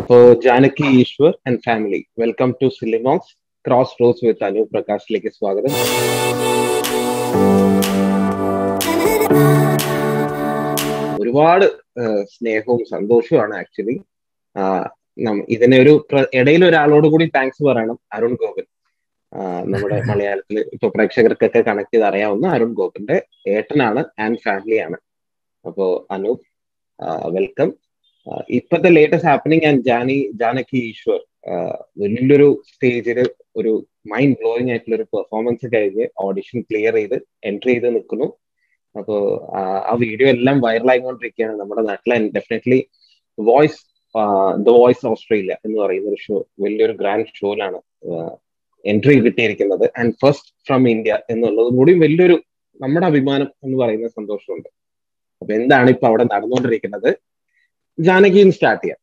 അപ്പോ Janaki Eshwar and family welcome to സിലിമോക്സ് cross roads with Anu പ്രകാശിലേക്ക് സ്വാഗതം ഒരുപാട് സ്നേഹവും സന്തോഷവുമാണ് ആക്ച്വലി ഇതിനെ ഒരു ഇടയിൽ ഒരാളോട് കൂടി താങ്ക്സ് പറയണം അരുൺ ഗോപൻ നമ്മുടെ മലയാളത്തിൽ ഇപ്പൊ പ്രേക്ഷകർക്കൊക്കെ കണക്ട് ചെയ്ത് അറിയാവുന്ന അരുൺ ഗോപന്റെ ഏട്ടനാണ് ആൻഡ് ഫാമിലിയാണ് അപ്പോ അനൂപ് വെൽക്കം ഇപ്പത്തെ latest happening and Jani Janaki Eshwar വലിയൊരു സ്റ്റേജിൽ ഒരു മൈൻഡ് ബ്ലോയിങ് ആയിട്ടുള്ള ഒരു പെർഫോമൻസ് കഴിഞ്ഞ് ഓഡിഷൻ ക്ലിയർ ചെയ്ത് എൻട്രി ചെയ്ത് നിൽക്കുന്നു അപ്പോ ആ വീഡിയോ എല്ലാം വൈറലായിക്കൊണ്ടിരിക്കുകയാണ് നമ്മുടെ നാട്ടിലെ definitely voice the voice Australia എന്ന് പറയുന്ന ഒരു ഷോ വലിയൊരു ഗ്രാൻഡ് ഷോയിലാണ് എൻട്രി കിട്ടിയിരിക്കുന്നത് ആൻഡ് ഫസ്റ്റ് ഫ്രം ഇന്ത്യ എന്നുള്ളതും കൂടി വലിയൊരു നമ്മുടെ അഭിമാനം എന്ന് പറയുന്ന സന്തോഷമുണ്ട് അപ്പൊ എന്താണ് ഇപ്പൊ അവിടെ നടന്നുകൊണ്ടിരിക്കുന്നത് ജാനകിയും സ്റ്റാർട്ട് ചെയ്യാം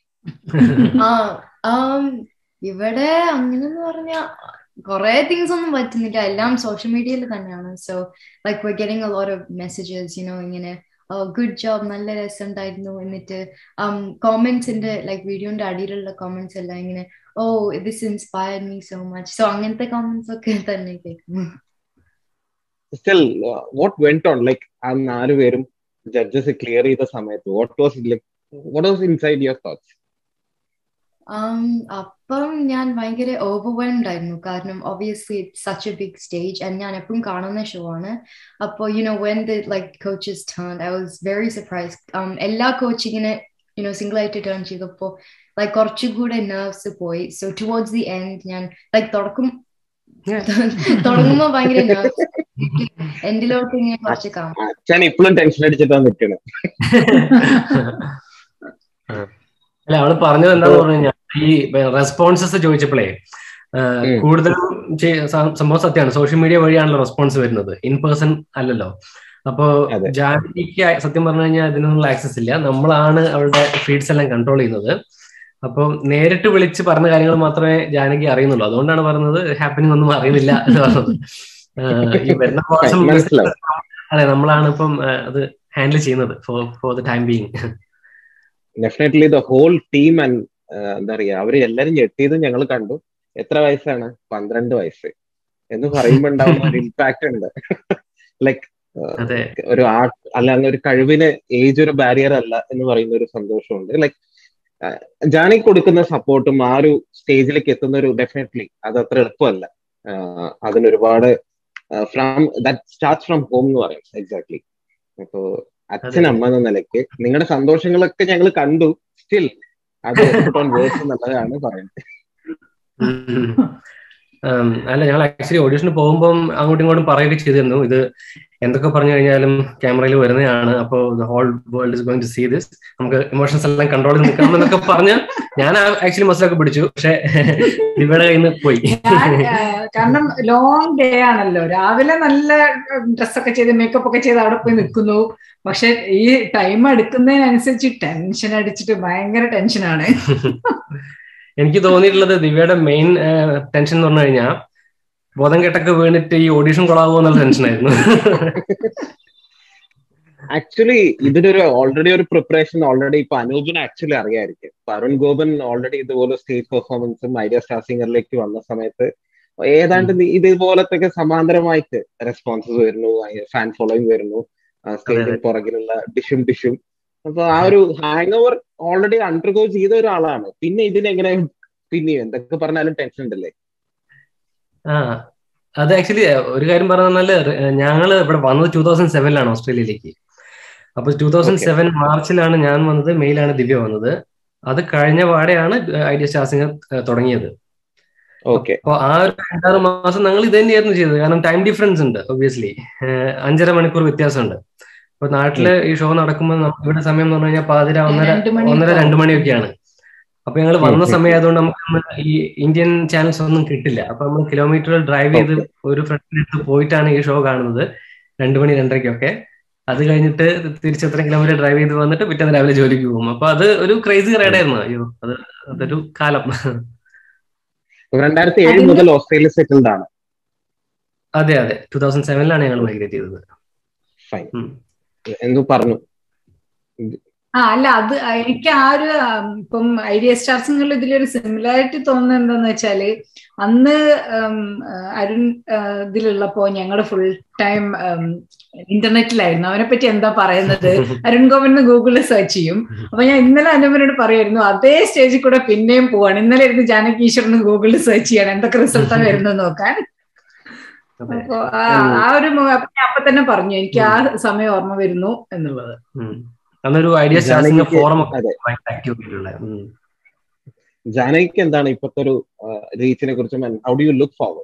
ഇവിടെ അങ്ങനെന്ന് പറഞ്ഞ കുറെ തിങ്സ് ഒന്നും പറ്റുന്നില്ല എല്ലാം സോഷ്യൽ മീഡിയയിൽ തന്നെയാണ് so like we getting a lot of messages you know ഇങ്ങനെ ഗുഡ് ജോബ് നല്ല രസം ഉണ്ടായിരുന്നു എന്നിട്ട് കോമെന്റ്സിന്റെ ലൈക്ക് വീഡിയോന്റെ അടിയിലുള്ള കോമെന്റ്സ് എല്ലാം ഇങ്ങനെ oh this inspired me so much so അങ്ങനത്തെ കോമെന്റ്സ് ഒക്കെ തന്നെ കേൾക്കുന്നു still what went on like ആ നാല് പേരും ജഡ്ജസ് ക്ലിയർ ചെയ്ത സമയത്ത് what was like what was inside your thoughts അപ്പം ഞാൻ ഭയങ്കര ഓവർവെൽംഡ് ആയിരുന്നു കാരണം obviously it's such a big stage and ഞാൻ എപ്പോഴും കാണുന്ന ഷോ ആണ് അപ്പോൾ you know when the like coaches turn I was very surprise എല്ലാ കോച്ചിങ്ങിനെ യുനോ സിംഗിൾ ആയിട്ട് ടേൺ ചെയ്തപ്പോൾ ലൈക്ക് കുറച്ചുകൂടെ നെർവ്സ് പോയി സോ ടുവേർഡ്സ് ദി എൻഡ് ഞാൻ ലൈക്ക് തുടക്കം തുടങ്ങുമ്പോ ഭയങ്കര നെർവ്സ് എൻഡിലോട്ട് ഇങ്ങനെ കുറച്ച് കാണും അച്ഛൻ ഇപ്പോഴും ടെൻഷൻ അടിച്ചിട്ടാണ് നിൽക്കുന്നത് അല്ല അവള് പറഞ്ഞത് എന്താന്ന് പറഞ്ഞു കഴിഞ്ഞാൽ ഈ റെസ്പോൺസസ് ചോദിച്ചപ്പോഴേ കൂടുതലും സംഭവം സത്യമാണ് സോഷ്യൽ മീഡിയ വഴിയാണല്ലോ റെസ്പോൺസ് വരുന്നത് ഇൻ പേഴ്സൺ അല്ലല്ലോ അപ്പോ ജാനകിക്ക് സത്യം പറഞ്ഞു കഴിഞ്ഞാൽ ഇതിനൊന്നും ആക്സസ് ഇല്ല നമ്മളാണ് അവളുടെ ഫീഡ്സ് എല്ലാം കൺട്രോൾ ചെയ്യുന്നത് അപ്പൊ നേരിട്ട് വിളിച്ച് പറഞ്ഞ കാര്യങ്ങൾ മാത്രമേ ജാനകി അറിയുന്നുള്ളൂ അതുകൊണ്ടാണ് പറഞ്ഞത് ഹാപ്പനിങ് ഒന്നും അറിയുന്നില്ല എന്ന് പറഞ്ഞത് ഈ വരുന്ന മാസം അതെ നമ്മളാണ് ഇപ്പം അത് ഹാൻഡിൽ ചെയ്യുന്നത് for for the time being definitely the whole team and എന്താ പറയാ അവര് എല്ലാരും ഞെട്ടിയത് ഞങ്ങൾ കണ്ടു എത്ര വയസ്സാണ് പന്ത്രണ്ട് വയസ്സ് എന്ന് പറയുമ്പോ ഉണ്ടാവുന്ന ഒരു ഇമ്പാക്ട് ഉണ്ട് ലൈക്ക് ഒരു ആർട്ട് അല്ലാതെ ഒരു കഴിവിന് ഏജ് ഒരു ബാരിയർ അല്ല എന്ന് പറയുന്ന ഒരു സന്തോഷമുണ്ട് ലൈക്ക് ജാനി കൊടുക്കുന്ന സപ്പോർട്ടും ആ ഒരു സ്റ്റേജിലേക്ക് എത്തുന്ന ഒരു ഡെഫിനറ്റ്ലി അത് അത്ര എളുപ്പമല്ല അതിനൊരുപാട് from that start from home എന്ന് പറയും എക്സാക്ട്ലി അപ്പോ അച്ഛൻ അമ്മ എന്ന നിലയ്ക്ക് നിങ്ങളുടെ സന്തോഷങ്ങളൊക്കെ ഞങ്ങൾ കണ്ടു സ്റ്റിൽ അത് ഓൺ വേഴ്സ് എന്നുള്ളതാണ് പറയുന്നത് അല്ല ഞങ്ങൾ ആക്ച്വലി ഓഡീഷന് പോകുമ്പോൾ അങ്ങോട്ടും ഇങ്ങോട്ടും പറയുകയൊക്കെ ചെയ്തിരുന്നു ഇത് എന്തൊക്കെ പറഞ്ഞു കഴിഞ്ഞാലും ക്യാമറയിൽ വരുന്നതാണ് അപ്പോൾ the whole world is going to see this നമുക്ക് ഇമോഷൻസ് എല്ലാം കൺട്രോൾ ചെയ്ത് നിൽക്കണം എന്നൊക്കെ പറഞ്ഞ് ഞാൻ ആക്ച്വലി മസിലൊക്കെ പിടിച്ചു പക്ഷെ ദിവയുടെ കയ്യിൽ നിന്ന് പോയി കാരണം ലോങ് ഡേ ആണല്ലോ രാവിലെ നല്ല ഡ്രസ്സൊക്കെ ചെയ്ത് മേക്കപ്പ് ഒക്കെ ചെയ്ത് അവിടെ പോയി നിൽക്കുന്നു പക്ഷെ ഈ ടൈം എടുക്കുന്നതിനനുസരിച്ച് ടെൻഷൻ അടിച്ചിട്ട് ഭയങ്കര ടെൻഷനാണ് എനിക്ക് തോന്നിയിട്ടുള്ളത് ദിവ്യയുടെ മെയിൻ ടെൻഷൻ എന്ന് പറഞ്ഞു കഴിഞ്ഞാൽ ബോധം കെട്ടൊക്കെ വീണിട്ട് ഈ ഓഡീഷൻ കൊളാവോ എന്നുള്ള ടെൻഷനായിരുന്നു ആക്ച്വലി ഇതിനൊരു ഓൾറെഡി ഒരു പ്രിപ്പറേഷൻ ഓൾറെഡി ഇപ്പൊ അനൂപിന് ആക്ച്വലി അറിയായിരിക്കും അരുൺ ഗോപൻ ഓൾറെഡി ഇതുപോലെ സ്റ്റേജ് പെർഫോമൻസും ഐഡിയ സ്റ്റാർ സിംഗറിലേക്ക് വന്ന സമയത്ത് ഏതാണ്ട് ഇതുപോലത്തെ സമാന്തരമായിട്ട് റെസ്പോൺസസ് വരുന്നു ഫാൻ ഫോളോയിങ് വരുന്നു സ്റ്റേജിന് പുറകിലുള്ള ഡിഷും ഡിഷും അപ്പൊ ആ ഒരു ഹാങ് ഓവർ ഓൾറെഡി അണ്ടർഗോ ചെയ്ത ഒരാളാണ് പിന്നെ ഇതിനെങ്ങനെ പിന്നെയും എന്തൊക്കെ പറഞ്ഞാലും ടെൻഷൻ ഉണ്ടല്ലേ ആ അത് ആക്ച്വലി ഒരു കാര്യം പറഞ്ഞാല് ഞങ്ങള് ഇവിടെ വന്നത് ടൂ തൗസൻഡ് സെവനിലാണ് ഓസ്ട്രേലിയയിലേക്ക് അപ്പൊ ടൂ തൗസൻഡ് സെവൻ മാർച്ചിലാണ് ഞാൻ വന്നത് മെയിലാണ് ദിവ്യ വന്നത് അത് കഴിഞ്ഞ പാടെയാണ് ഐഡിയ സ്റ്റാർ സിംഗർ തുടങ്ങിയത് അപ്പൊ ആ ഒരു രണ്ടാറ് മാസം ഞങ്ങൾ ഇത് തന്നെയായിരുന്നു ചെയ്തത് കാരണം ടൈം ഡിഫറൻസ് ഉണ്ട് ഒബ്വിയസ്ലി അഞ്ചര മണിക്കൂർ വ്യത്യാസമുണ്ട് ഇപ്പൊ നാട്ടില് ഈ ഷോ നടക്കുമ്പോൾ ഇവിടെ സമയം എന്ന് പറഞ്ഞു കഴിഞ്ഞാൽ പാതിര ഒന്നര ഒന്നര രണ്ടു മണിയൊക്കെയാണ് അപ്പൊ ഞങ്ങൾ വന്ന സമയമായതുകൊണ്ട് നമുക്ക് ഈ ഇന്ത്യൻ ചാനൽസ് ഒന്നും കിട്ടില്ല അപ്പൊ നമ്മൾ കിലോമീറ്റർ ഡ്രൈവ് ചെയ്ത് ഒരു ഫ്രണ്ടിന്റെ അടുത്ത് പോയിട്ടാണ് ഈ ഷോ കാണുന്നത് രണ്ടു മണി രണ്ടരയ്ക്കൊക്കെ അത് കഴിഞ്ഞിട്ട് തിരിച്ചെത്ര കിലോമീറ്റർ ഡ്രൈവ് ചെയ്ത് വന്നിട്ട് പിറ്റേന്ന് രാവിലെ ജോലിക്ക് പോകും അപ്പൊ അത് ഒരു ക്രൈസി റൈഡായിരുന്നു അയ്യോ അത് അതൊരു കാലം രണ്ടായിരത്തി ഏഴ് മുതൽ ഓസ്ട്രേലിയ സെറ്റിൽഡ് ആണ് അതെ അതെ ടൂ തൗസൻഡ് സെവനിലാണ് ഞങ്ങൾ മൈഗ്രേറ്റ് ചെയ്തത് ഫൈൻ എന്തു പറഞ്ഞു ആ അല്ല അത് എനിക്ക് ആ ഒരു ആം, ഇപ്പം ഐഡിയ സ്റ്റാർസിംഗിൽ ഇതിലൊരു സിമിലാരിറ്റി തോന്നുന്നത് എന്താന്ന് വെച്ചാല് അന്ന് ഉം, ആ, അരുൺ ആ, ഇതിലുള്ളപ്പോ ഞങ്ങള് ഫുൾ ടൈം ഇന്റർനെറ്റിലായിരുന്നു അവനെ പറ്റി എന്താ പറയുന്നത് അരുൺ ഗോവിന്ദ് ഗൂഗിളിൽ സെർച്ച് ചെയ്യും അപ്പൊ ഞാൻ ഇന്നലെ അനുപനോട് പറയായിരുന്നു അതേ സ്റ്റേജിൽ കൂടെ പിന്നെയും പോവാണ് ഇന്നലെ ഇരുന്ന് ജാനകി ഈശ്വറിന് ഗൂഗിളിൽ സെർച്ച് ചെയ്യണം എന്തൊക്കെ റിസൾട്ടാണ് വരുന്നത് നോക്കാൻ അതെ. അപ്പൊ ആ ആ ഒരു മൊ- അപ്പൊ ഞാൻ അപ്പൊ തന്നെ പറഞ്ഞു എനിക്ക് ആ സമയം ഓർമ്മ വരുന്നു എന്നുള്ളത് ഉം. അന്നൊരു ഐഡിയ സ്റ്റാർസിംഗ് ജാനകിക്ക് ഫോറം ഒക്കെ അതെ. ഭയങ്കര ആക്റ്റീവ് ആയിട്ടുള്ള ഉം. ജാനകിക്ക് എന്താണ് ഇപ്പോഴത്തെ ഒരു റീച്ചിനെ കുറിച്ചും how do you look forward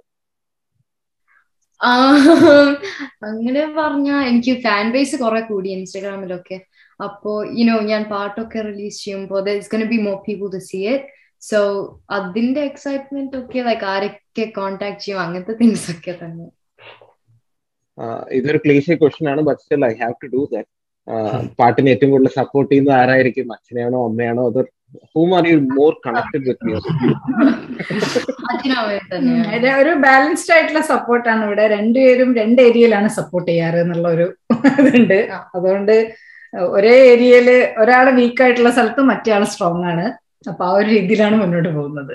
um, അങ്ങനെ പറഞ്ഞ എനിക്ക് ഫാൻ ബേസ് കുറെ കൂടി ഇൻസ്റ്റാഗ്രാമിലൊക്കെ അപ്പോ യുനോ ഞാൻ പാട്ടൊക്കെ റിലീസ് ചെയ്യുമ്പോൾ there's gonna be more people to see it so അതിന്റെ എക്സൈറ്റ്മെന്റ് ഒക്കെ ലൈക്ക് ആരൊക്കെ കോണ്ടാക്ട് ചെയ്യും അങ്ങനത്തെ തിങ്സ് ഒക്കെ തന്നെ ഇതൊരു ക്ലീശ ക്വസ്റ്റൻ ആണ് but still I have to do that പാട്ടിന് ഏറ്റവും കൂടുതൽ സപ്പോർട്ട് ചെയ്യുന്നത് ആരായിരിക്കും അച്ഛനെയാണോ അമ്മയാണോ അതോ whom are you more connected with music അതിനവർ ഉം, തന്നെയാണ് ഇത് ഒരു ബാലൻസ്ഡ് ആയിട്ടുള്ള സപ്പോർട്ടാണ് ഇവിടെ രണ്ടുപേരും രണ്ട് ഏരിയയിലാണ് സപ്പോർട്ട് ചെയ്യാറ് എന്നുള്ള ഒരു ഇതുണ്ട് ആ. അതുകൊണ്ട് ഒരേ ഏരിയയില് ഒരാൾ വീക്ക് ആയിട്ടുള്ള സ്ഥലത്ത് മറ്റേ ആൾ സ്ട്രോങ് ആണ് അപ്പൊ ആ ഒരു രീതിയിലാണ് മുന്നോട്ട് പോകുന്നത്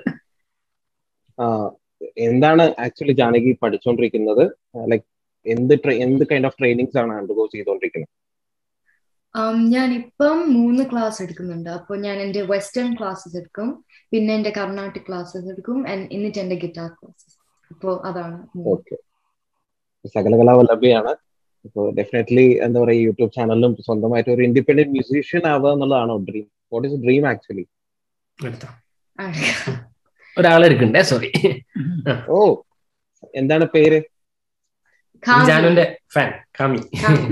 എന്താണ് ആക്ച്വലി ജാനകി പഠിച്ചുകൊണ്ടിരിക്കുന്നത് ലൈക്ക് എന്ത് tra- എന്ത് കൈൻഡ് ഓഫ് ട്രെയിനിങ്സ് ആണ് അണ്ടർഗോ ചെയ്തുകൊണ്ടിരിക്കുന്നത് Um, ഞാൻ ഇപ്പം മൂന്ന് ക്ലാസ് എടുക്കുന്നുണ്ട് അപ്പോൾ ഞാൻ എൻ്റെ വെസ്റ്റേൺ ക്ലാസ്സസ് എടുക്കും പിന്നെ എൻ്റെ കർണാട്ടിക് ക്ലാസ്സസ് എടുക്കും and എന്നിട്ട് എൻ്റെ ഗിറ്റാർ ക്ലാസ്സസ് അപ്പോൾ അതാണ് മൂന്ന്. ഓക്കെ സകലകലാവല്ലഭ്യാണ് ഇപ്പോൾ ഡെഫിനറ്റ്ലി എന്താ പറയുക യൂട്യൂബ് ചാനലിലും സ്വന്തമായിട്ട് ഒരു ഇൻഡിപെൻഡന്റ് മ്യൂസീഷ്യൻ ആവുക എന്നുള്ളതാണോ dream what is dream actually എടുത്തോ. ആ. ഒരാളെ എടുക്കണ്ടേ സോറി ഓ എന്താണ് പേര് കാമി. ജാനുവിന്റെ ഫാൻ കാമി കാമി.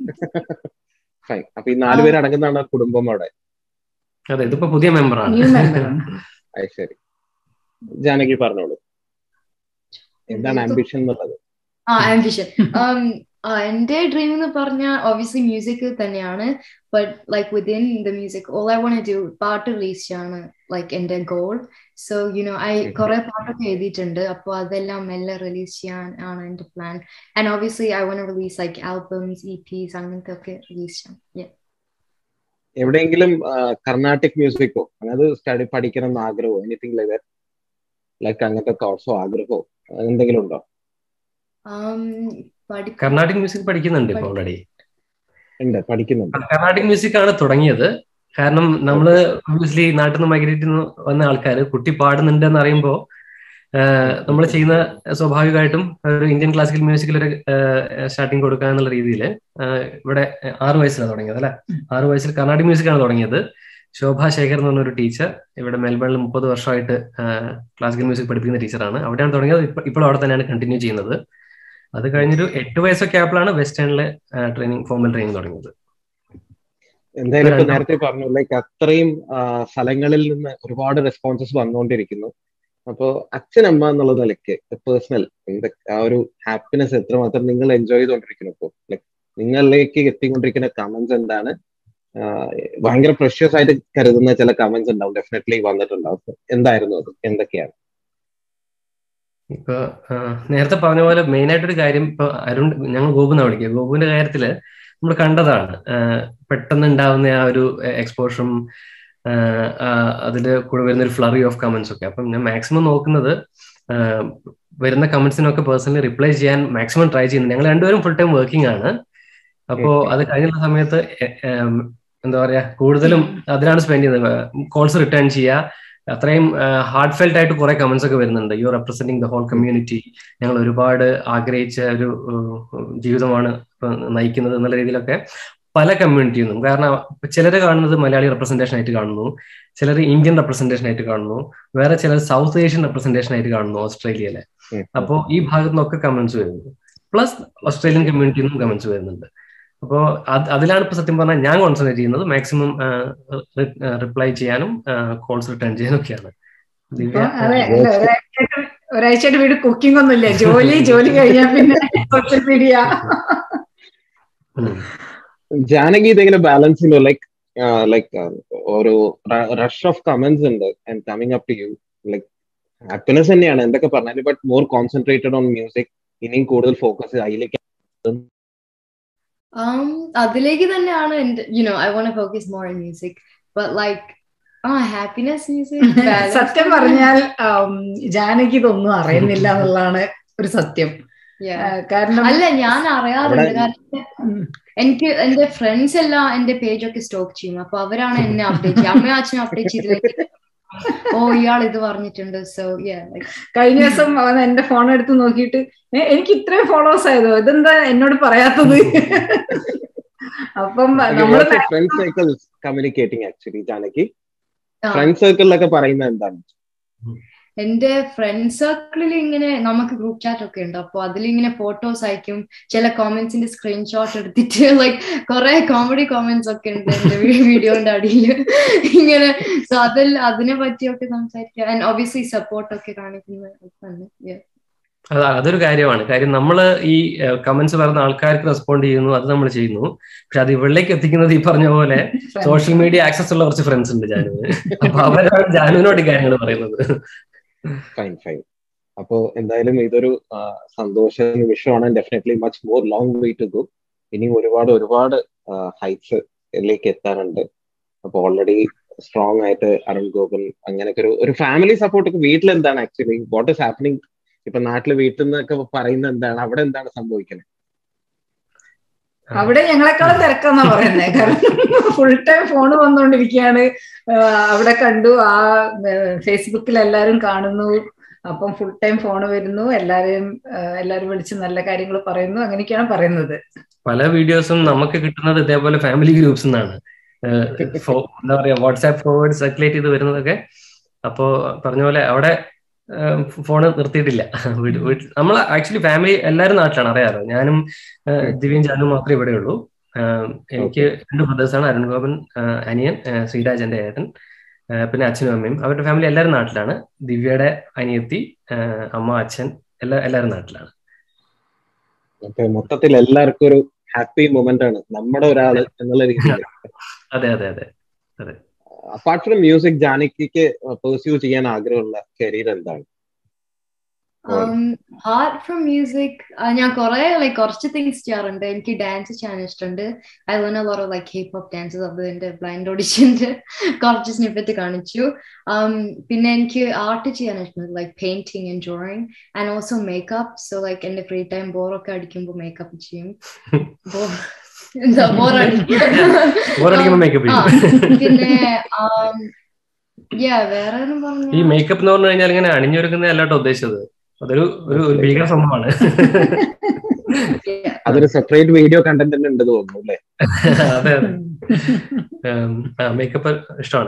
ഫൈൻ അപ്പൊ ഈ നാലുപേര് അടങ്ങുന്നതാണ് കുടുംബം അവിടെ അതെ ഇതിപ്പോ പുതിയ മെമ്പറാണ് ന്യൂ മെമ്പറാണ് അത് ശരി ജാനകി പറഞ്ഞോളൂ എന്താണ് ആംബിഷൻ എന്നുള്ളത് ആ ആംബിഷൻ എന്റെ ഡ്രീം എന്ന് പറഞ്ഞാൽ ഒബ്വിയസ്ലി മ്യൂസിക് തന്നെയാണ് but like within the music all I want do പാട്ട് റിലീസ് ചെയ്യാണ് ലൈക്ക് എന്റെ ഗോൾ സോ യുനോ ഐ കുറെ പാട്ടൊക്കെ എഴുതിയിട്ടുണ്ട് അപ്പോൾ അതെല്ലാം മെല്ലെ റിലീസ് ചെയ്യാൻ ആണ് എന്റെ plan and obviously I want release like albums EPs അങ്ങനത്തെ ഒക്കെ റിലീസ് ചെയ്യാം Yeah. എവിടെയെങ്കിലും കർണാട്ടിക് മ്യൂസിക്കോ അത് സ്റ്റഡി പഠിക്കണം എന്ന് ആഗ്രഹമോ എനിത്തിങ് ലൈക്ക് ലൈക്ക് അങ്ങനത്തെ കോഴ്സോ ആഗ്രഹമോ എന്തെങ്കിലും ഉണ്ടോ Um, പഠിക്ക- കർണാട്ടിക് മ്യൂസിക് പഠിക്കുന്നുണ്ട് ഇപ്പൊ ഓൾറെഡി ഉണ്ട് പഠിക്കുന്നുണ്ട് കർണാട്ടിക് മ്യൂസിക് ആണ് തുടങ്ങിയത് കാരണം നമ്മള് ഒബ്വിയസ്ലി നാട്ടിൽ നിന്ന് മൈഗ്രേറ്റ് വന്ന ആൾക്കാർ കുട്ടി പാടുന്നുണ്ട് എന്ന് അറിയുമ്പോൾ നമ്മൾ ചെയ്യുന്ന സ്വാഭാവികമായിട്ടും ഒരു ഇന്ത്യൻ ക്ലാസിക്കൽ മ്യൂസിക്കിൽ ഒരു സ്റ്റാർട്ടിങ് കൊടുക്കുക എന്നുള്ള രീതിയിൽ ഇവിടെ ആറു വയസ്സിലാണ് തുടങ്ങിയത് അല്ലെ ആറു വയസ്സിൽ കർണാട്ടിക് മ്യൂസിക് ആണ് തുടങ്ങിയത് ശോഭ ശേഖർ എന്ന് പറഞ്ഞൊരു ടീച്ചർ ഇവിടെ മെൽബണിൽ മുപ്പത് വർഷമായിട്ട് ക്ലാസിക്കൽ മ്യൂസിക് പഠിപ്പിക്കുന്ന ടീച്ചറാണ് അവിടെയാണ് തുടങ്ങിയത് ഇപ്പോൾ അവിടെ തന്നെയാണ് കണ്ടിന്യൂ ചെയ്യുന്നത് അത് കഴിഞ്ഞൊരു എട്ട് വയസ്സൊക്കെ ആയപ്പോഴാണ് വെസ്റ്റേണില് ട്രെയിനിങ് ഫോമൽ ട്രെയിനിങ് തുടങ്ങിയത് എന്തായാലും ഇപ്പൊ നേരത്തെ പറഞ്ഞു ലൈക്ക് അത്രയും സ്ഥലങ്ങളിൽ നിന്ന് ഒരുപാട് റെസ്പോൺസസ് വന്നുകൊണ്ടിരിക്കുന്നു അപ്പോ അച്ഛനമ്മ എന്നുള്ള നിലയ്ക്ക് പേഴ്സണൽ എന്തൊക്കെ ആ ഒരു ഹാപ്പിനെസ് എത്രമാത്രം നിങ്ങൾ എൻജോയ് ചെയ്തുകൊണ്ടിരിക്കുന്നു ഇപ്പോൾ ലൈക്ക് നിങ്ങളിലേക്ക് എത്തിക്കൊണ്ടിരിക്കുന്ന കമന്റ്സ് എന്താണ് ഭയങ്കര പ്രഷ്യസ് ആയിട്ട് കരുതുന്ന ചില കമന്റ്സ് ഉണ്ടാവും ഡെഫിനറ്റ്ലി വന്നിട്ടുണ്ടാവും എന്തായിരുന്നു അത് എന്തൊക്കെയാണ് ഇപ്പൊ നേരത്തെ പറഞ്ഞ പോലെ മെയിൻ ആയിട്ടൊരു കാര്യം ഇപ്പൊ അരുൺ ഞങ്ങൾ ഗോപുന്ന വിളിക്കുക ഗോപുവിന്റെ കാര്യത്തില് നമ്മൾ കണ്ടതാണ് പെട്ടെന്ന് ഉണ്ടാവുന്ന ആ ഒരു എക്സ്പോഷറും അതിൽ കൂടെ വരുന്ന ഒരു ഫ്ലറി ഓഫ് കമന്റ്സ് ഒക്കെ അപ്പം ഞാൻ മാക്സിമം നോക്കുന്നത് വരുന്ന കമന്റ്സിനൊക്കെ പേഴ്സണലി റിപ്ലൈ ചെയ്യാൻ മാക്സിമം ട്രൈ ചെയ്യുന്നു ഞങ്ങൾ രണ്ടുപേരും ഫുൾ ടൈം വർക്കിംഗ് ആണ് അപ്പോ അത് കഴിഞ്ഞുള്ള സമയത്ത് എന്താ പറയാ കൂടുതലും അതിലാണ് സ്പെൻഡ് ചെയ്യുന്നത് കോൾസ് റിട്ടേൺ ചെയ്യുക അത്രയും ഹാർഡ് ഫെൽറ്റ് ആയിട്ട് കുറെ കമന്റ്സ് ഒക്കെ വരുന്നുണ്ട് you representing the whole community ഞങ്ങൾ ഒരുപാട് ആഗ്രഹിച്ച ഒരു ജീവിതമാണ് നയിക്കുന്നത് എന്നുള്ള രീതിയിലൊക്കെ പല കമ്മ്യൂണിറ്റിയിൽ നിന്നും കാരണം ചിലർ കാണുന്നത് മലയാളി റെപ്രസെന്റേഷൻ ആയിട്ട് കാണുന്നു ചിലർ ഇന്ത്യൻ റെപ്രസെന്റേഷൻ ആയിട്ട് കാണുന്നു വേറെ ചിലർ സൗത്ത് ഏഷ്യൻ റെപ്രസെന്റേഷൻ ആയിട്ട് കാണുന്നു ഓസ്ട്രേലിയയിലെ അപ്പോൾ ഈ ഭാഗത്തു നിന്നൊക്കെ കമന്റ്സ് വരുന്നു പ്ലസ് ഓസ്ട്രേലിയൻ കമ്മ്യൂണിറ്റിയിൽ നിന്നും കമന്റ്സ് വരുന്നുണ്ട് അപ്പോൾ അതിലാണ് ഇപ്പൊ സത്യം പറഞ്ഞാൽ ഞാൻ കോൺസെൻട്രേറ്റ് ചെയ്യുന്നത് മാക്സിമം റിപ്ലൈ ചെയ്യാനും കോൾസ് റിട്ടേൺ ചെയ്യാനും ഒക്കെയാണ് ഒരാഴ്ചയായിട്ട് വീട് കുക്കിംഗ് ഒന്നുമില്ല ജോലി ജോലി കഴിഞ്ഞാൽ പിന്നെ സോഷ്യൽ മീഡിയ ജാനകി ഇതെങ്ങനെ ബാലൻസ് ചെയ്യുന്നു ലൈക്ക് ലൈക്ക് ഒരു റഷ് ഓഫ് കമന്റ്സ് ഉണ്ട് and coming up to you like happiness തന്നെയാണ് എന്തൊക്കെ പറഞ്ഞാലും but more concentrated on music ഇനിയും കൂടുതൽ ഫോക്കസ് അതിലേക്ക് Um, അതിലേക്ക് തന്നെയാണ് എന്റെ you know I want focus more in music but like ആ ഹാപ്പിനെസ് മ്യൂസിക് സത്യം പറഞ്ഞാൽ ഉം, ജാനകി ഇതൊന്നും അറിയുന്നില്ല എന്നുള്ളതാണ് ഒരു സത്യം ആ, കാരണം അല്ല ഞാൻ അറിയാറുണ്ട് അവിടെ- കാരണം ഉം, എനിക്ക് എന്റെ ഫ്രണ്ട്സ് എല്ലാം എന്റെ പേജ് ഒക്കെ സ്റ്റോക്ക് ചെയ്യും അപ്പൊ അവരാണ് എന്നെ അപ്ഡേറ്റ് ചെയ്യുക അമ്മയും അച്ഛനും അപ്ഡേറ്റ് ചെയ്തില്ലെങ്കിൽ ഓ ഇയാൾ ഇത് പറഞ്ഞിട്ടുണ്ട് സോ ലൈക് കഴിഞ്ഞ ദിവസം അവൻ എന്റെ ഫോൺ എടുത്ത് നോക്കിയിട്ട് "ഏ, എനിക്ക് ഇത്രയും ഫോളോവേഴ്സ് ആയതോ ഇതെന്താ എന്നോട് പറയാത്തത് അപ്പം നമ്മള് friend circles communicating actually Janaki ആ. ഫ്രണ്ട് സർക്കിളിലൊക്കെ പറയുന്നത് എന്താണ് എന്റെ ഫ്രണ്ട് സർക്കിളിൽ ഇങ്ങനെ നമുക്ക് ഗ്രൂപ്പ് ചാറ്റ് ഒക്കെ ഉണ്ട് അപ്പൊ അതിലിങ്ങനെ ഫോട്ടോസ് അയക്കും ചില കോമെന്റ്സിന്റെ സ്ക്രീൻഷോട്ട് എടുത്തിട്ട് ലൈക്ക് കുറെ കോമഡി കോമെന്റ്സ് ഒക്കെ ഉണ്ട് എന്റെ വീഡിയോന്റെ അടിയിൽ ഇങ്ങനെ സോ അതിൽ അതിനെ പറ്റിയൊക്കെ സംസാരിക്കുക ആൻഡ് ഒബിയസ്ലി സപ്പോർട്ട് ഒക്കെ കാണിക്കുന്നത് Yeah. അത് അതൊരു കാര്യമാണ് കാര്യം നമ്മൾ ഈ കമന്റ്സ് പറയുന്ന ആൾക്കാർക്ക് റെസ്പോണ്ട് ചെയ്യുന്നു അത് നമ്മൾ ചെയ്യുന്നു പക്ഷെ അത് ഇവളിലേക്ക് എത്തിക്കുന്നത് ഈ പറഞ്ഞ പോലെ സോഷ്യൽ മീഡിയ ആക്സസ് ഉള്ള കുറച്ച് ഫ്രണ്ട്സ് ഉണ്ട് ജാനുവിന് അപ്പൊ അവരാണ് ജാനുവിനോട് ഈ കാര്യങ്ങൾ പറയുന്നത് ഫൈൻ ഫൈൻ അപ്പോ എന്തായാലും ഇതൊരു ആ, സന്തോഷ നിമിഷമാണ് definitely much more long way to go ഇനി ഒരുപാട് ഒരുപാട് ഹൈറ്റ്സ് ലേക്ക് എത്താനുണ്ട് അപ്പൊ ഓൾറെഡി സ്ട്രോങ് ആയിട്ട് അരുൺ ഗോകുൽ അങ്ങനെയൊക്കെ ഒരു ഒരു ഫാമിലി സപ്പോർട്ട് ഒക്കെ വീട്ടിൽ എന്താണ് ആക്ച്വലി വാട്ട് ഇസ് ഹാപ്പനിങ് ഇപ്പൊ നാട്ടില് വീട്ടിൽ നിന്നൊക്കെ പറയുന്നത് എന്താണ് അവിടെ എന്താണ് സംഭവിക്കുന്നത് അവിടെ ഞങ്ങളെക്കാളും തിരക്കാന്നാ പറയുന്നത് കാരണം ഫുൾ ടൈം ഫോൺ വന്നുകൊണ്ടിരിക്കുകയാണ് ആഹ് അവിടെ കണ്ടു ആ ഫേസ്ബുക്കിൽ എല്ലാരും കാണുന്നു അപ്പം ഫുൾ ടൈം ഫോൺ വരുന്നു എല്ലാരെയും ആഹ് എല്ലാരും വിളിച്ച് നല്ല കാര്യങ്ങൾ പറയുന്നു അങ്ങനെയൊക്കെയാണ് പറയുന്നത് പല വീഡിയോസും നമുക്ക് കിട്ടുന്നത് ഇതേപോലെ ഫാമിലി ഗ്രൂപ്പ്സ് നിന്നാണ് ഏഹ് ഫോ- എന്താ പറയാ വാട്സാപ്പ് ഫോർവേഡ് സർക്കുലേറ്റ് ചെയ്ത് വരുന്നതൊക്കെ അപ്പോ പറഞ്ഞ പോലെ അവിടെ ഫോണ് നിർത്തിയിട്ടില്ല വീട് വീട്ടിൽ നമ്മൾ ആക്ച്വലി ഫാമിലി എല്ലാവരും നാട്ടിലാണ് അറിയാലോ ഞാനും ഏഹ് ദിവ്യയും ജാനും മാത്രമേ ഇവിടെ ഉള്ളൂ ഏഹ് എനിക്ക് രണ്ട് ബ്രദേഴ്സാണ് അരുൺ ഗോപൻ ഏഹ് അനിയൻ ഏഹ് ശ്രീരാജ് എന്റെ ഏട്ടൻ ഏഹ് പിന്നെ അച്ഛനും അമ്മയും അവരുടെ ഫാമിലി എല്ലാവരും നാട്ടിലാണ് ദിവ്യയുടെ അനിയത്തി ഏഹ് അമ്മ അച്ഛൻ എല്ലാ എല്ലാവരും നാട്ടിലാണ് അപ്പൊ മൊത്തത്തിൽ എല്ലാവർക്കും ഒരു ഹാപ്പി മൊമെന്റ് ആണ് നമ്മുടെ ഒരാള് എന്നുള്ള രീതിയിൽ അതെ അതെ അതെ അപ്പാർട്ട് ഫ്രം മ്യൂസിക് ജാനകിക്ക് പെർസ്യൂ ചെയ്യാൻ ആഗ്രഹമുള്ള കരിയർ എന്താണ് ഹാർട്ട് ഫ്രം മ്യൂസിക് ഞാൻ കുറെ ലൈക്ക് കുറച്ച് തിങ്സ് ചെയ്യാറുണ്ട് എനിക്ക് ഡാൻസ് ചെയ്യാൻ ഇഷ്ടമുണ്ട് I learn lot like hip hop dances അത് എന്റെ ബ്ലൈൻഡ് ഓഡിഷന്റെ കുറച്ച് സ്നിപ്പറ്റ് കാണിച്ചു Um, പിന്നെ എനിക്ക് ആർട്ട് ചെയ്യാൻ ഇഷ്ടമുണ്ട് like painting and drawing and also makeup so like എന്റെ ഫ്രീ ടൈം ബോറൊക്കെ അടിക്കുമ്പോൾ മേക്കപ്പ് ചെയ്യും Bore- എന്താ ബോറടിക്കുമ്പോ മേക്കപ്പ് ചെയ്യും പിന്നെ um, yeah വേറെ ഒന്നും ഈ പറഞ്ഞ മേക്കപ്പ് എന്ന് പറഞ്ഞു കഴിഞ്ഞാൽ ഇങ്ങനെ അണിഞ്ഞൊരുക്കുന്ന അല്ലാട്ടോ ഉദ്ദേശിച്ചത് അതൊരു ഒരു ഒരു ഭീകര സംഭവമാണ് അതൊരു സെപ്പറേറ്റ് വീഡിയോ കണ്ടന്റ് തന്നെ ഉണ്ട് തോന്നുന്നു അല്ലെ അതെ അതെ മേക്കപ്പ് ഇഷ്ടമാണ്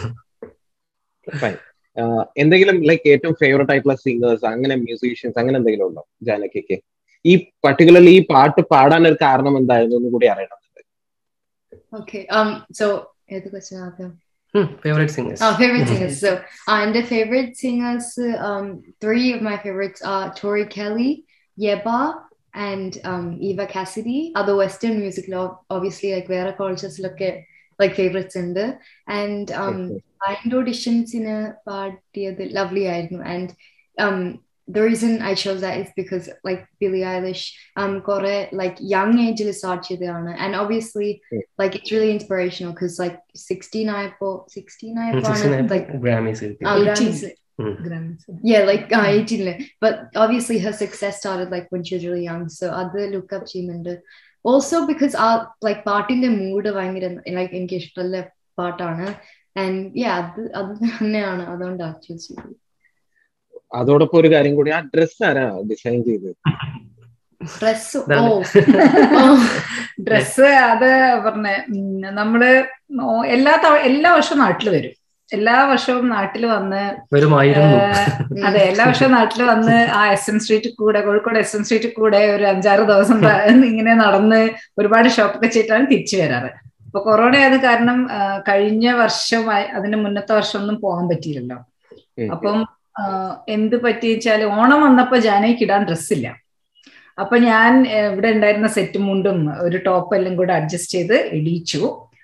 എന്തെങ്കിലും ലൈക്ക് ഏറ്റവും ഫേവറേറ്റ് ആയിട്ടുള്ള സിംഗേഴ്സ് അങ്ങനെ മ്യൂസീഷ്യൻസ് അങ്ങനെ എന്തെങ്കിലും ഉണ്ടോ ജാനകിക്ക് ഈ പർട്ടിക്കുലർലി ഈ പാട്ട് പാടാൻ ഒരു കാരണം എന്തായിരുന്നു എന്ന് കൂടി അറിയണം ഓക്കെ um so ഏത് ക്വസ്റ്റ്യൻ ആദ്യം favourite singers Oh, favorite singers. So, uh, and the favorite singers, um, three of my favorites are Tori Kelly, Yeba, and um, Eva Cassidy. Other Western music, lo- obviously, like Vera cultures look at like favorites in there. And um, blind auditions in a party, the lovely I know. And um, the reason I chose that is because like Billie Eilish, um, kore like young age start ചെയ്തതാണ്. and obviously Mm. like it's really inspirational because like 69 po- 69 ആണ്, like ഗ്രാമീസ് uh, 18. Grammys. yeah like uh, 18 ല്. but obviously her success started like when she was really young so അത് look up ചെയ്യുന്നുണ്ട് also because ആ like പാട്ടിന്റെ mood ഭയങ്കര like എനിക്ക് ഇഷ്ടമുള്ള പാട്ടാണ് and yeah അത് അത് തന്നെയാണ് അതുകൊണ്ടാണ് ചൂസ് ചെയ്തത് അതോടൊപ്പം ഒരു കാര്യം കൂടി ആ ഡ്രസ് ആരാ ഡിസൈൻ ചെയ്തത് ഡ്രസ് ഇതാണ്. ഓ ഡ്രസ്സ് അത് പറഞ്ഞ നമ്മള് നോ- എല്ലാ തവ- എല്ലാ വർഷവും നാട്ടിൽ വരും എല്ലാ വർഷവും നാട്ടിൽ വന്ന് വരുമായിരുന്നു ഏഹ്, അതെ എല്ലാ വർഷവും നാട്ടിൽ വന്ന് ആ എസ് എൻ സ്ട്രീറ്റിൽ കൂടെ കോഴിക്കോട് എസ് എൻ സ്ട്രീറ്റിൽ കൂടെ ഒരു അഞ്ചാറ് ദിവസം ത- ഇങ്ങനെ നടന്ന് ഒരുപാട് ഷോപ്പൊക്കെ ചെയ്തിട്ടാണ് തിരിച്ചു വരാറ് അപ്പൊ കൊറോണ ആയത് കാരണം ആ, കഴിഞ്ഞ വർഷം അതിന് മുന്നത്തെ വർഷം ഒന്നും പോകാൻ പറ്റിയില്ലല്ലോ അപ്പം ആ, എന്ത് പറ്റിച്ചാല് ഓണം വന്നപ്പോ ജാനകിക്ക് ഇടാൻ ഡ്രസ്സില്ല അപ്പൊ ഞാൻ ഏ, ഇവിടെ ഉണ്ടായിരുന്ന സെറ്റ് മുണ്ടും ഒരു ടോപ്പ് എല്ലാം കൂടെ അഡ്ജസ്റ്റ് ചെയ്ത് ഇടിച്ചു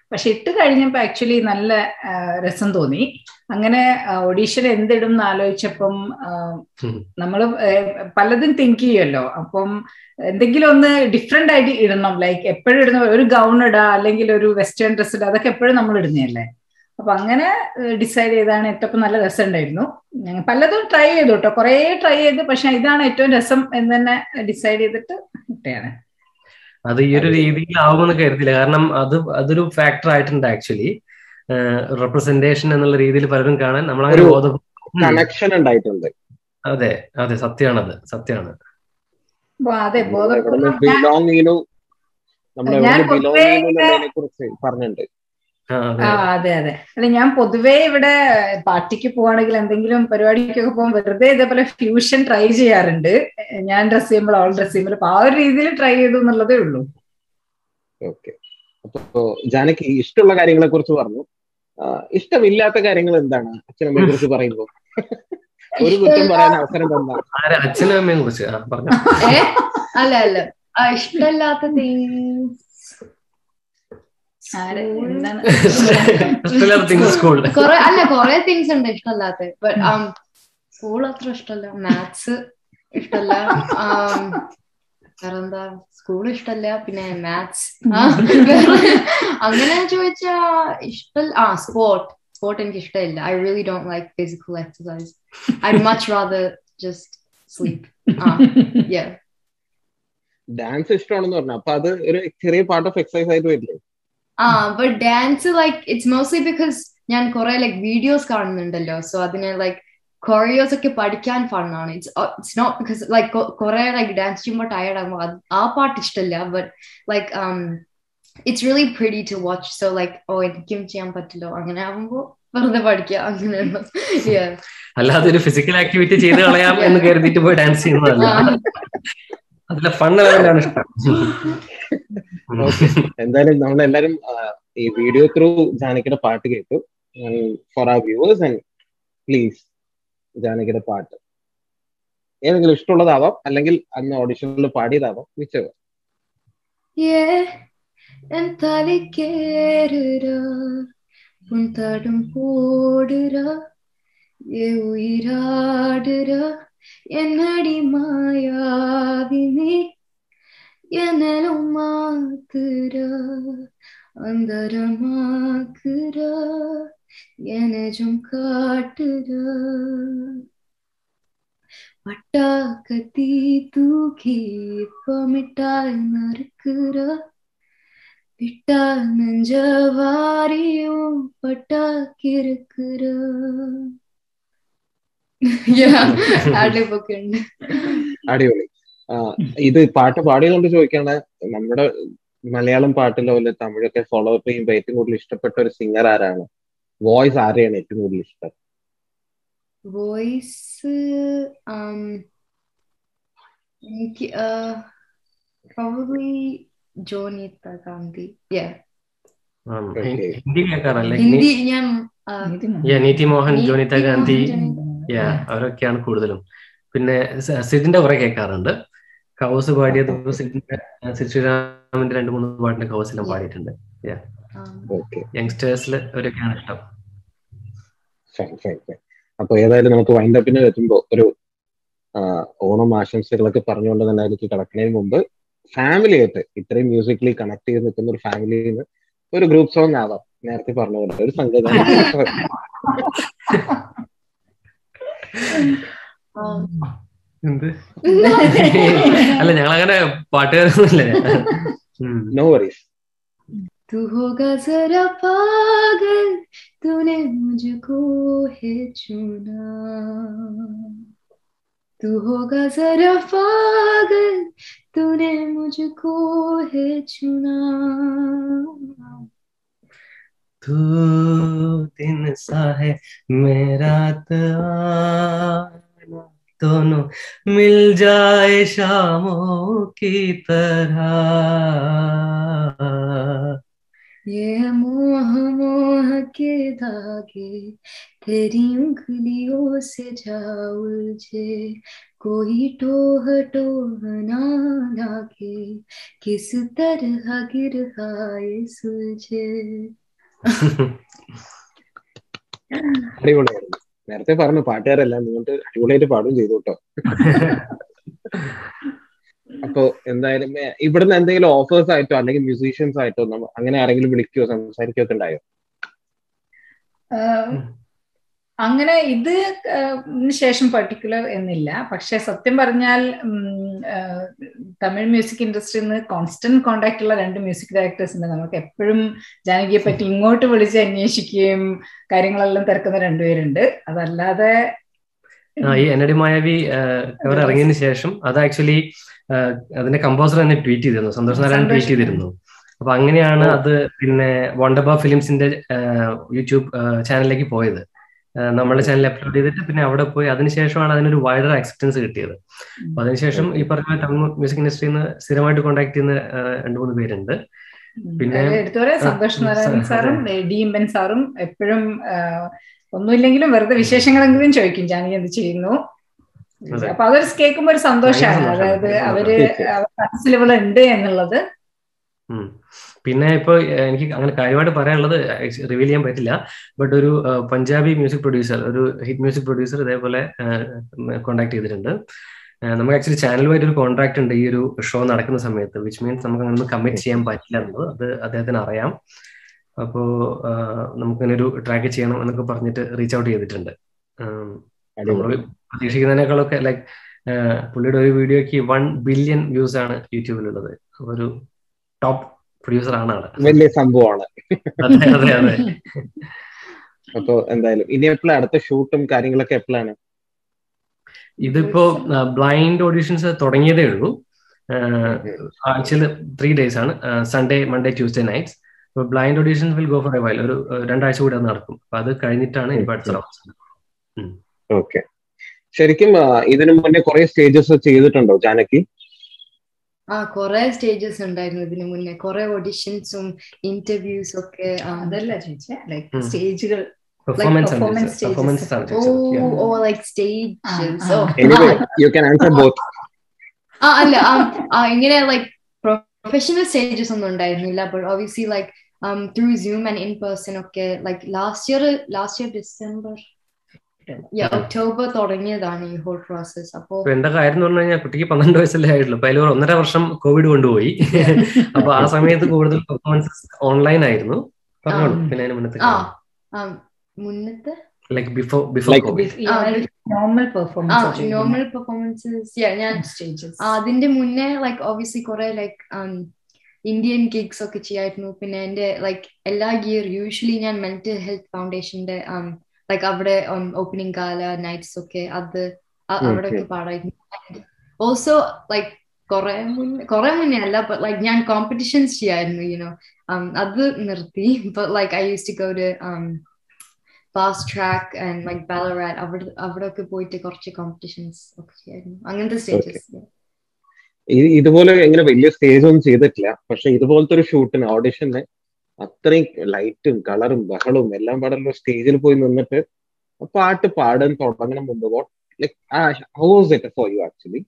പക്ഷെ ഇട്ട് കഴിഞ്ഞപ്പോൾ ആക്ച്വലി നല്ല ആ, രസം തോന്നി അങ്ങനെ ഒഡീഷയിൽ എന്തിടും എന്ന് ആലോചിച്ചപ്പം നമ്മൾ പലതും തിങ്ക് ചെയ്യുമല്ലോ അപ്പം എന്തെങ്കിലും ഒന്ന് ഡിഫറെന്റ് ആയിട്ട് ഇടണം ലൈക്ക് എപ്പോഴും ഇടുന്ന ഒരു ഗൗൺ ഇടുക അല്ലെങ്കിൽ ഒരു വെസ്റ്റേൺ ഡ്രസ് ഇടുക അതൊക്കെ എപ്പോഴും നമ്മൾ ഇടുന്നതല്ലേ അപ്പൊ അങ്ങനെ ഡിസൈഡ് ചെയ്താണ് ഇട്ടപ്പോൾ നല്ല രസം ഉണ്ടായിരുന്നു ഞങ്ങൾ പലതും ട്രൈ ചെയ്തു കേട്ടോ കുറേ ട്രൈ ചെയ്ത് പക്ഷെ ഇതാണ് ഏറ്റവും രസം എന്ന് തന്നെ ഡിസൈഡ് ചെയ്തിട്ട് ഇട്ടയാണ് അത് ഈ ഒരു രീതിയിലാവുമെന്ന് കരുതില്ല കാരണം അത് അതൊരു ഫാക്ടർ ആയിട്ടുണ്ട് ആക്ച്വലി റെപ്രസെന്റേഷൻ എന്നുള്ള രീതിയിൽ പലരും കാണാൻ നമ്മളങ്ങനെ ഒരു ബോധം ഉം. കണക്ഷൻ ഉണ്ടായിട്ടുണ്ട് അതെ അതെ സത്യമാണത് സത്യമാണ് അപ്പൊ അതെ എവിടുന്ന് ബോധപൂർവ്വം ഞാൻ- ബിലോങ് ചെയ്യുന്നു നമ്മൾ ഞാൻ എവിടുന്ന് ബിലോങ് പൊതുവേ ചെയ്യുന്നു എന്നുള്ളതിനെ കുറിച്ച് പറഞ്ഞിട്ടുണ്ട് ആ, അതെ ആ അതെ അതെ അല്ല ഞാൻ പൊതുവേ ഇവിടെ പാർട്ടിക്ക് പോവാണെങ്കിൽ എന്തെങ്കിലും പരിപാടിക്കൊക്കെ പോകുമ്പോൾ വെറുതെ ഇതേപോലെ ഫ്യൂഷൻ ട്രൈ ചെയ്യാറുണ്ട് ഞാൻ ഡ്രസ് ചെയ്യുമ്പോൾ അവൾ ഡ്രസ് ചെയ്യുമ്പോൾ അപ്പൊ ആ ഒരു രീതിയിൽ ട്രൈ ചെയ്തു എന്നുള്ളതേ ഉള്ളൂ ഓക്കെ അപ്പൊ ജാനകി ഇഷ്ടമുള്ള കാര്യങ്ങളെ കുറിച്ച് പറഞ്ഞു ആ, ഇഷ്ടമില്ലാത്ത കാര്യങ്ങൾ എന്താണ് അച്ഛനമ്മയെ കുറിച്ച് പറയുമ്പോൾ ഒരു കുറ്റം പറയാൻ അവസരം തന്ന ആരെ അച്ഛനും അമ്മയും കുറിച്ച് ആ പറഞ്ഞു ഏ അല്ല അല്ല ആ, ഇഷ്ടമില്ലാത്ത തിങ്സ് ആരെ എന്താണ് ഇഷ്ടമില്ലാത്ത തിങ്സ് സ്കൂൾ കൊറേ അല്ല കൊറേ തിങ്സ് ഉണ്ട് ഇഷ്ടമല്ലാത്ത ബട്ട് സ്കൂൾ അത്ര ഇഷ്ടമല്ല മാത്സ് ഇഷ്ടമല്ല um, വേറെന്താ സ്കൂൾ ഇഷ്ടമല്ല പിന്നെ മാത്സ് അങ്ങനെ ചോദിച്ചാ ഇഷ്ടം ആ സ്പോർട്ട് സ്പോർട്ട് എനിക്ക് ഇഷ്ടമില്ല I really don't like physical exercise I much rather just sleep ആ yeah ഡാൻസ് ഇഷ്ടമാണെന്ന് പറഞ്ഞു അപ്പൊ അത് ഒരു ചെറിയ പാർട്ട് ഓഫ് എക്സസൈസ് ആയിട്ട് വരില്ലേ ആ but dance like it's mostly because ഞാൻ കുറെ ലൈക്ക് വീഡിയോസ് കാണുന്നുണ്ടല്ലോ സോ അതിന് ലൈക്ക് കൊറിയോസ് ഒക്കെ പഠിക്കാൻ ഫണ്ണാണ് it's it's not because like കുറെ ലൈക്ക് ഡാൻസ് ചെയ്യുമ്പോൾ ടയർഡ് ആകുമ്പോൾ അത് ആ പാട്ട് ഇഷ്ടമില്ല but like it's really pretty to watch so like oh എനിക്കും ചെയ്യാൻ പറ്റില്ലോ അങ്ങനെ ആകുമ്പോൾ വെറുതെ പഠിക്കുക അങ്ങനെയുള്ള Yeah. അല്ലാതെ ഒരു ഫിസിക്കൽ ആക്ടിവിറ്റി ചെയ്ത് കളയാം എന്ന് കരുതിയിട്ട് പോയി ഡാൻസ് ചെയ്യുന്നതല്ല ആ. അതിലെ ഫൺ ലെവലാണ് ഇഷ്ടം എന്തായാലും നമ്മളെല്ലാരും ആ, ഈ വീഡിയോ ത്രൂ ജാനകിയുടെ പാട്ട് കേട്ടു for our viewers and please ജാനകിയുടെ പാട്ട് ഏതെങ്കിലും ഇഷ്ടമുള്ളതാവാം അല്ലെങ്കിൽ അന്ന് ഓഡിഷനിൽ പാടിയതാവാം വിച്ച് Yeah, என் தலைக்கேறுறா உன் தடம் போடுறா ஏ உயிராடுறா என்னடி மாயாவினே என்னலும் மாத்துறா அந்தரமாக்குறா எனஜும் காட்டுறா பட்டாக்கத்தி தூக்கி இப்ப மிட்டாய் நறுக்குறா விட்டா நெஞ்ச வாரியும் பட்டாக்கிருக்குறா അടിപൊളിയുണ്ട് അടിപൊളി ആ, ഇത് പാട്ട് പാടിയതുകൊണ്ട് ചോദിക്കാണ് നമ്മുടെ മലയാളം പാട്ടിലോ അല്ലെ തമിഴൊക്കെ ഫോളോ അപ്പ് ചെയ്യുമ്പോൾ ഏറ്റവും കൂടുതൽ ഇഷ്ടപ്പെട്ട ഒരു സിംഗർ ആരാണ് വോയിസ് ആരെയാണ് ഏറ്റവും കൂടുതൽ ഇഷ്ടം വോയിസ് എനിക്ക് പ്രോബബ്ലി ജോനിത്ത ഗാന്ധി Yeah. ഉം. Okay. ഹിന്ദി കേൾക്കാറല്ലേ ഹിന്ദി ഞാൻ ആ, Yeah, നീതി മോഹൻ നീതി ജോനിത മോഹൻ, ഗാന്ധി ജോനിത. യാ അവരൊക്കെയാണ് കൂടുതലും പിന്നെ സ- സിദിന്റെ കുറെ കേൾക്കാറുണ്ട് കൗസ് പാടിയത് ഇപ്പൊ സിദിന്റെ സിദ് ശ്രീരാമിന്റെ രണ്ട് മൂന്ന് പാട്ടിന്റെ കൗസിലും പാടിയിട്ടുണ്ട് ആ, ഓക്കെ യങ്സ്റ്റേഴ്സിൽ അവരൊക്കെയാണ് ഇഷ്ടം ഫൈൻ ഫൈൻ ഫൈൻ അപ്പൊ ഏതായാലും നമുക്ക് വൈൻഡപ്പിന് എത്തുമ്പോ ഒരു ആ, ഓണം ആശംസകളൊക്കെ പറഞ്ഞുകൊണ്ട് തന്നെ എനിക്ക് കിടക്കുന്നതിന് മുമ്പ് ഫാമിലി ആയിട്ട് ഇത്രയും മ്യൂസിക്കലി കണക്ട് ചെയ്ത് നിൽക്കുന്ന ഒരു ഫാമിലിയിൽ നിന്ന് ഒരു ഗ്രൂപ്പ് സോങ് ആവാം നേരത്തെ പറഞ്ഞ പോലെ ഒരു സംഗീതം ആ. എന്ത് അല്ല ഞങ്ങൾ അങ്ങനെ പാട്ടുകാരൊന്നുമില്ല ഉം. നോ വറീസ് तू होगा जरा पागल तूने मुझको है चुना तू होगा जरा पागल तूने मुझको है चुना तू दिन सा है मेरा आना दोनों मिल जाए शामों की तरह ये मोह मोह के धागे तेरी उंगलियों से जा उलझे कोई टोह टोह ना लागे किस तरह गिर आए सुलझे അടിപൊളിയായിരുന്നു നേരത്തെ പറഞ്ഞു പാട്ടുകാരെല്ലാം നിങ്ങൾക്ക് അടിപൊളിയായിട്ട് പാടും ചെയ്തു കേട്ടോ അപ്പൊ എന്തായാലും ഏ, ഇവിടുന്ന് എന്തെങ്കിലും ഓഫേഴ്സ് ആയിട്ടോ അല്ലെങ്കിൽ മ്യൂസീഷ്യൻസ് ആയിട്ടോ നമ്മ- അങ്ങനെ ആരെങ്കിലും വിളിക്കുകയോ സംസാരിക്കുകയോ ഒക്കെ ഉണ്ടായോ ആഹ് അങ്ങനെ ഇത് ആഹ് ശേഷം പർട്ടിക്കുലർ എന്നില്ല പക്ഷെ സത്യം പറഞ്ഞാൽ ഉം, ആഹ് തമിഴ് മ്യൂസിക് ഇൻഡസ്ട്രിയിൽ നിന്ന് കോൺസ്റ്റന്റ് കോണ്ടാക്ട് ഉള്ള രണ്ട് മ്യൂസിക് ഡയറക്ടേഴ്സ് ഉണ്ട് നമുക്ക് എപ്പോഴും ജാനകിയെ പറ്റി ഇങ്ങോട്ട് വിളിച്ച് അന്വേഷിക്കുകയും കാര്യങ്ങളെല്ലാം തിരക്കുന്ന രണ്ടുപേരുണ്ട് അതല്ലാതെ ആ, ഈ എന്നടി മായാവി കവർ ഇറങ്ങിയതിന് ശേഷം അത് ആക്ച്വലി അതിന്റെ കമ്പോസർ തന്നെ ട്വീറ്റ് ചെയ്തിരുന്നു സന്തോഷ് നാരായണൻ സന്തോഷ്. ട്വീറ്റ് ചെയ്തിരുന്നു അപ്പൊ അങ്ങനെയാണ് ഓ. അത് പിന്നെ വണ്ടർബ ഫിലിംസിന്റെ യൂട്യൂബ് ചാനലിലേക്ക് പോയത് ആ, നമ്മുടെ ചാനലിൽ അപ്ലോഡ് ചെയ്തിട്ട് പിന്നെ അവിടെ പോയി അതിനുശേഷമാണ് അതിനൊരു വൈഡർ അക്സെപ്റ്റൻസ് കിട്ടിയത് അപ്പൊ അതിനുശേഷം ഈ പറഞ്ഞ തമിഴ് മ്യൂസിക് ഇൻഡസ്ട്രിയിൽ നിന്ന് സ്ഥിരമായിട്ട് കോൺടാക്ട് ചെയ്യുന്ന ആ, രണ്ട് മൂന്ന് പേരുണ്ട് പിന്നെ- അതിൽ എടുത്തു പറയാം സന്തോഷ് ആ, നാരായണൻ അതെ. സാറും ഡി എംബൻ സാറും എപ്പോഴും ഒന്നുമില്ലെങ്കിലും വെറുതെ വിശേഷങ്ങളെങ്കിലും ചോദിക്കും ജാനകി എന്ത് ചെയ്യുന്നു അതെ. അപ്പൊ അതൊരു കേൾക്കുമ്പോ ഒരു സന്തോഷമാണ് ഭയങ്കര അതായത് സന്തോഷമാണ്. അവര് തീർച്ചയായും. അവരുടെ മനസ്സിൽ ഇവിടെ ഉണ്ട് എന്നുള്ളത് ഉം. പിന്നെ ഇപ്പൊ ഏഹ്, എനിക്ക് അങ്ങനെ കാര്യമായിട്ട് പറയാനുള്ളത് റിവീൽ ചെയ്യാൻ പറ്റില്ല ബട്ട് ഒരു ഏഹ്, പഞ്ചാബി മ്യൂസിക് പ്രൊഡ്യൂസർ ഒരു ഹിറ്റ് മ്യൂസിക് പ്രൊഡ്യൂസർ ഇതേപോലെ കോൺടാക്ട് ചെയ്തിട്ടുണ്ട് ഏഹ്, നമുക്ക് ആക്ച്വലി ചാനലുമായിട്ട് ഒരു കോൺട്രാക്ട് ഉണ്ട് ഈ ഒരു ഷോ നടക്കുന്ന സമയത്ത് വിച്ച് മീൻസ് നമുക്ക് അങ്ങനെ കമ്മിറ്റ് ചെയ്യാൻ പറ്റില്ല എന്നുള്ളത് അത് അദ്ദേഹത്തിന് അറിയാം അപ്പോ ഏഹ്, നമുക്കിങ്ങനെ ഒരു ട്രാക്ക് ചെയ്യണം എന്നൊക്കെ പറഞ്ഞിട്ട് റീച്ച് ഔട്ട് ചെയ്തിട്ടുണ്ട് നമ്മൾ അടിപൊളി പ്രതീക്ഷിക്കുന്നതിനേക്കാളൊക്കെ ലൈക്ക് പുള്ളിയുടെ ഒരു വീഡിയോക്ക് വൺ ബില്യൺ വ്യൂസ് ആണ് യൂട്യൂബിലുള്ളത് അപ്പൊ ഒരു ടോപ്പ് പ്രൊഡ്യൂസർ ആണ് ആള് വലിയ സംഭവമാണ് അതെ അതെ അതെ അപ്പൊ എന്തായാലും ഇനി എപ്പോഴാണ് അടുത്ത ഷൂട്ടും കാര്യങ്ങളൊക്കെ എപ്പോഴാണ് ഇതിപ്പോ ബ്ലൈൻഡ് ഓഡീഷൻസ് തുടങ്ങിയതേ ഉള്ളൂ ആഴ്ചയിൽ ത്രീ ഡേയ്സ് ആണ് സൺഡേ മൺഡേ ട്യൂസ്ഡേ നൈറ്റ്സ് അപ്പൊ blind auditions will go for a while ഒരു ഏഹ്, രണ്ടാഴ്ച കൂടി അത് നടക്കും അപ്പൊ അത് കഴിഞ്ഞിട്ടാണ് ഇനി അടുത്ത റൗണ്ട്സ് ഓക്കെ ശരിക്കും ആ, ഇതിനു മുന്നേ കുറെ സ്റ്റേജസ് ചെയ്തിട്ടുണ്ടോ ജാനകി ആ കുറെ സ്റ്റേജസ് ഉണ്ടായിരുന്നു ഇതിനു മുന്നേ കുറെ ഓഡിഷൻസും ഇന്റർവ്യൂസും ഒക്കെ ആ, അതല്ല ചോദിച്ചേ ലൈക്ക് ഉം. സ്റ്റേജുകൾ പെർഫോമൻസ് performance stages. പെർഫോമൻസ് ആണ് ഓ ചോദിച്ചത് Yeah. ഓ ലൈക്ക് സ്റ്റേജസ് ആ, ഓ ആ. Anyway you can answer both ആ അല്ല um, ആ, ഇങ്ങനെ ലൈക്ക് പ്രൊഫഷണൽ സ്റ്റേജസ് ഒന്നും ഉണ്ടായിരുന്നില്ല but obviously like through Zoom and in person ഒക്കെ like last year last year December October തുടങ്ങിയതാണ് ഈ ഹോൾ പ്രോസസ് അപ്പോ ഇപ്പൊ എന്റെ കാര്യം എന്ന് പറഞ്ഞു കഴിഞ്ഞാൽ കുട്ടിക്ക് പന്ത്രണ്ട് വയസ്സല്ലേ ആയിട്ടുള്ളൂ അപ്പൊ അതിൽ ഒരു ഒന്നര വർഷം കോവിഡ് കൊണ്ടുപോയി അപ്പൊ ആ സമയത്ത് കൂടുതൽ പെർഫോമൻസസ് ഓൺലൈൻ ആയിരുന്നു പറഞ്ഞോളൂ ആ. പിന്നെ അതിന് മുന്നത്തെ ആ ആ, മുന്നത്തെ like before before Like COVID normal ആ പെർഫോമൻസ് നോർമൽ പെർഫോമൻസസ് ഞാൻ സ്റ്റേജസ് ആ, അതിന്റെ മുന്നേ ലൈക്ക് ഒബിയസ്ലി കുറെ ലൈക്ക് ഇന്ത്യൻ ഗിഗ്സ് ഒക്കെ ചെയ്യായിരുന്നു പിന്നെ എന്റെ ലൈക്ക് എല്ലാ ഇയർ യൂഷ്വലി ഞാൻ മെന്റൽ ഹെൽത്ത് ഫൗണ്ടേഷന്റെ ലൈക്ക് അവിടെ ഓപ്പണിംഗ് കാല നൈറ്റ്സ് ഒക്കെ അത് അ- ഉം, അവിടെ ഒക്കെ പാടായിരുന്നു ഓൾസോ ലൈക്ക് കുറെ മുന്നേ കുറെ മുന്നേ അല്ല ബട്ട് ലൈക്ക് ഞാൻ കോമ്പറ്റീഷൻസ് ചെയ്യായിരുന്നു യുനോ അത് നിർത്തി but like I use to go to fast track and like Ballarat അവിടെ അവിടെ ഒക്കെ പോയിട്ട് കുറച്ച് കോമ്പറ്റീഷൻസ് ഒക്കെ ചെയ്യായിരുന്നു അങ്ങനത്തെ സ്റ്റേജസ് ഈ- ഇതുപോലെ ഇങ്ങനെ വലിയ സ്റ്റേജ് ഒന്നും ചെയ്തിട്ടില്ല പക്ഷെ ഇതുപോലത്തെ ഒരു ഷൂട്ടിന് ഓഡിഷന് അത്രയും ലൈറ്റും കളറും ബഹളവും എല്ലാം പാടുള്ള സ്റ്റേജിൽ പോയി നിന്നിട്ട് ആ പാട്ട് പാടാൻ തുടങ്ങണം മുമ്പ് what like how was it for you actually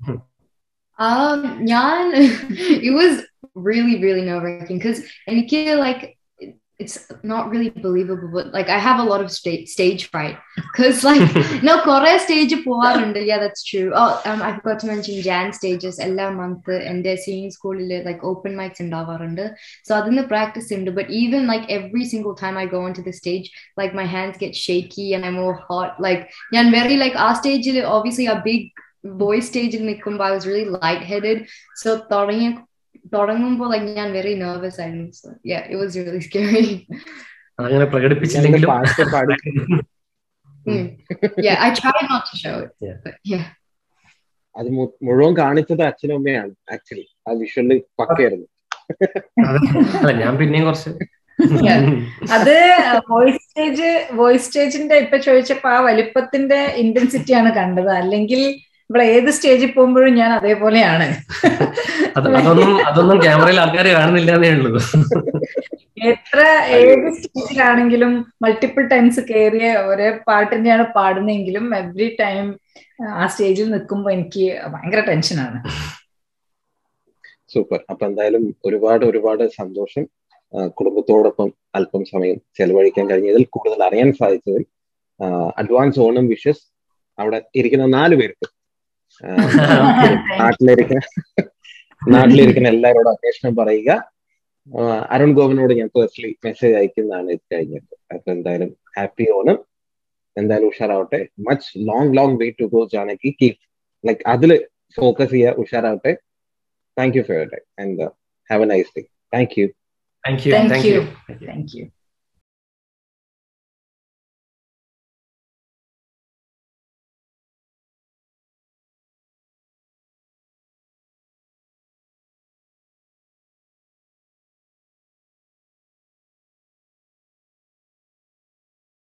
Um, ഞാൻ it was really really nerve wracking because എനിക്ക് like it- it's not really believable but like I have a lot of sta- stage fright because like no കുറെ stage പോവാറുണ്ട് yeah that's true oh um, I forgot to mention Jan stages എല്ലാ month എന്റെ senior സ്കൂളിൽ like open mics ഉണ്ടാവാറുണ്ട് so അതിന് practice ഉണ്ട് but even like every single time I go onto the stage like my hands get shaky and I'm all hot like ഞാൻ very like ആ സ്റ്റേജിൽ obviously a big voice stage in നിൽക്കുമ്പോൾ I was really lightheaded so തുടങ്ങിയ തുടങ്ങുമ്പോൾ like ഞാൻ very nervous ആയിരുന്നു so yeah it was really scary അങ്ങനെ പ്രകടിപ്പിച്ചില്ലെങ്കിലും പാട്ട് പാടി Mm. yeah I tried not to show it Yeah. but yeah അത് മു- മുഴുവൻ കാണിച്ചത് അച്ഛനും അമ്മയാണ് ആക്ച്വലി ആ വിഷ്വല് പക്കയായിരുന്നു അതെ. അല്ല ഞാൻ പിന്നെയും കുറച്ച് Yeah. അത് വോയിസ് സ്റ്റേജ് വോയിസ് സ്റ്റേജിന്റെ ഇപ്പൊ ചോദിച്ചപ്പോ ആ വലിപ്പത്തിന്റെ ഇന്റൻസിറ്റി ആണ് കണ്ടത് അല്ലെങ്കിൽ ഇവിടെ ഏത് സ്റ്റേജിൽ പോകുമ്പോഴും ഞാൻ അതേപോലെയാണ് അത് അതൊന്നും അതൊന്നും ക്യാമറയിൽ ആൾക്കാർ കാണുന്നില്ല എന്നേ ഉള്ളൂ എത്ര ഏത് സ്റ്റേജിലാണെങ്കിലും മൾട്ടിപ്പിൾ ടൈംസ് കയറിയ ഒരേ പാട്ട് തന്നെയാണ് പാടുന്നതെങ്കിലും എവറി ടൈം ആ സ്റ്റേജിൽ നിൽക്കുമ്പോൾ എനിക്ക് ഭയങ്കര ടെൻഷനാണ് സൂപ്പർ അപ്പൊ എന്തായാലും ഒരുപാട് ഒരുപാട് സന്തോഷം കുടുംബത്തോടൊപ്പം അല്പം സമയം ചെലവഴിക്കാൻ കഴിഞ്ഞതിൽ കൂടുതൽ അറിയാൻ സാധിച്ചതിൽ അഡ്വാൻസ് ഓണം വിഷസ് അവിടെ ഇരിക്കുന്ന നാല് പേർക്ക് നാട്ടിലിരിക്കുന്ന നാട്ടിലിരിക്കുന്ന എല്ലാവരോടും അന്വേഷണം പറയുക അരുൺ ഗോവിനോട് ഞാൻ പേഴ്സണലി മെസ്സേജ് അയക്കുന്നതാണ് ഇത് കഴിഞ്ഞിട്ട് അപ്പൊ എന്തായാലും ഹാപ്പി ഓണം എന്തായാലും ഉഷാറാവട്ടെ much long long way to go Janaki keep like അതിൽ ഫോക്കസ് ചെയ്യുക ഉഷാറാവട്ടെ thank you for your time and have a nice day thank you thank you thank thank you you thank U